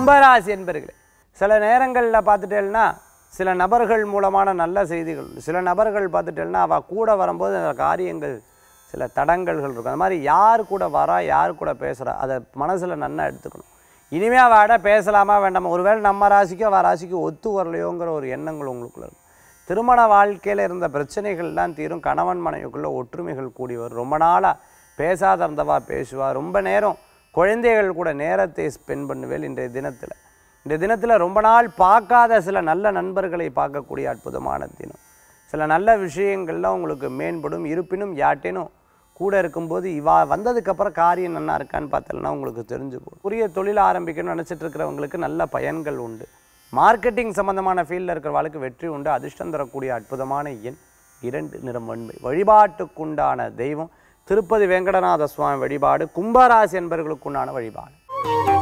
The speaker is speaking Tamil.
கும்பராசி என்பர்களே சில நேரங்களில் பார்த்துட்டேன்னா சில நபர்கள் மூலமான நல்ல செய்திகள் உண்டு. சில நபர்கள் பார்த்துட்டேன்னா அவள் கூட வரும்போது அந்த காரியங்கள் சில தடங்கல்கள் இருக்கும் அந்த மாதிரி யார் கூட வரா யார் கூட பேசுகிறா அதை மனசில் நன்னா எடுத்துக்கணும் இனிமே அவட பேசலாமா வேண்டாமா ஒருவேளை நம்ம ராசிக்கோ அவள் ராசிக்கோ ஒத்து வரலையோங்கிற ஒரு எண்ணங்கள் உங்களுக்குள்ள இருக்கும் திருமண வாழ்க்கையில் இருந்த பிரச்சனைகள்லாம் தீரும் கணவன் மனைவிக்குள்ள ஒற்றுமைகள் கூடி வரும் ரொம்ப நாளாக பேசாத இருந்தவா பேசுவா ரொம்ப நேரம் குழந்தைகள் கூட நேரத்தை ஸ்பெண்ட் பண்ணுவேல் இன்றைய தினத்தில் இந்த தினத்தில் ரொம்ப நாள் பார்க்காத சில நல்ல நண்பர்களை பார்க்கக்கூடிய அற்புதமான தினம் சில நல்ல விஷயங்கள்லாம் உங்களுக்கு மேம்படும் இருப்பினும் யாட்டேனும் கூட இருக்கும்போது இவா வந்ததுக்கப்புறம் காரியம் நல்லா இருக்கான்னு பார்த்தோம்னா உங்களுக்கு தெரிஞ்சு போகும் புதிய தொழில் ஆரம்பிக்கணும்னு நினச்சிட்டு இருக்கிறவங்களுக்கு நல்ல பயன்கள் உண்டு மார்க்கெட்டிங் சம்பந்தமான ஃபீல்டில் இருக்கிறவங்களுக்கு வெற்றி உண்டு அதிர்ஷ்டம் தரக்கூடிய அற்புதமான எண் இரண்டு நிறம் வன்மை வழிபாட்டுக்குண்டான தெய்வம் திருப்பதி வெங்கடநாத சுவாமி வழிபாடு கும்பராசி என்பவர்களுக்குண்டான வழிபாடு